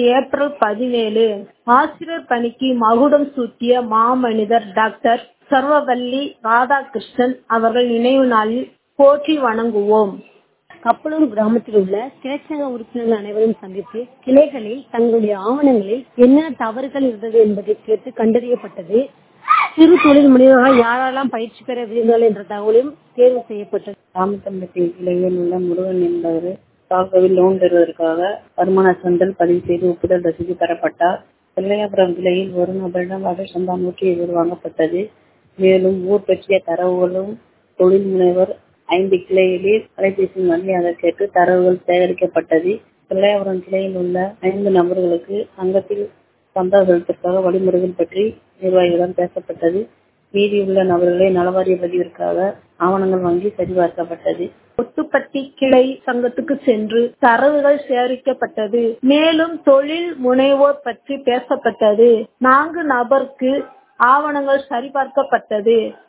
April பதினேழு ஆசிரியர் பணிக்கு மகுடம் சூட்டிய மாமனிதர் டாக்டர் சர்வவள்ளி ராதாகிருஷ்ணன் அவர்கள் நினைவு நாளில் போற்றி வணங்குவோம் கப்பலூர் கிராமத்தில் உள்ள கிளைச்சங்க உறுப்பினர்கள் அனைவரும் சந்தித்து கிளைகளில் தங்களுடைய ஆவணங்களில் என்ன தவறுகள் இருந்தது என்பதை கேட்டு கண்டறியப்பட்டது சிறு தொழில் முனைவர்கள் யாரெல்லாம் பயிற்சி பெற விரும்பினார்கள் என்ற தகவலும் தேர்வு செய்யப்பட்டது ராமத்தம்பட்டி கிளையில் உள்ள முருகன் என்பவர் தாக்கவில் லோன் பெறுவதற்காக வருமான சான்றிதழ் பதிவு செய்து ஒப்புதல் ரசீது பெறப்பட்டார் பிள்ளையாபுரம் கிளையில் ஒரு நபரிடம் வகை சந்தா நூற்றி இருபது வாங்கப்பட்டது மேலும் ஊர் பற்றிய தரவுகளும் தொழில் முனைவர் ஐந்து கிளைகளில் அலைபேசி வழியாக கேட்டு தரவுகள் சேகரிக்கப்பட்டது பிள்ளையாபுரம் கிளையில் உள்ள ஐந்து நபர்களுக்கு சங்கத்தில் சந்தா செலுத்திற்காக வழிமுறைகள் பற்றி நிர்வாகிகளிடம் பேசப்பட்டது மீதியுள்ள நபர்களை நலவாரிய பதிவிற்காக ஆவணங்கள் வாங்கி சரிபார்க்கப்பட்டது ஒட்டுப்பட்டி கிளை சங்கத்துக்கு சென்று தரவுகள் சேகரிக்கப்பட்டது மேலும் தொழில் முனைவோர் பற்றி பேசப்பட்டது நான்கு நபருக்கு ஆவணங்கள் சரிபார்க்கப்பட்டது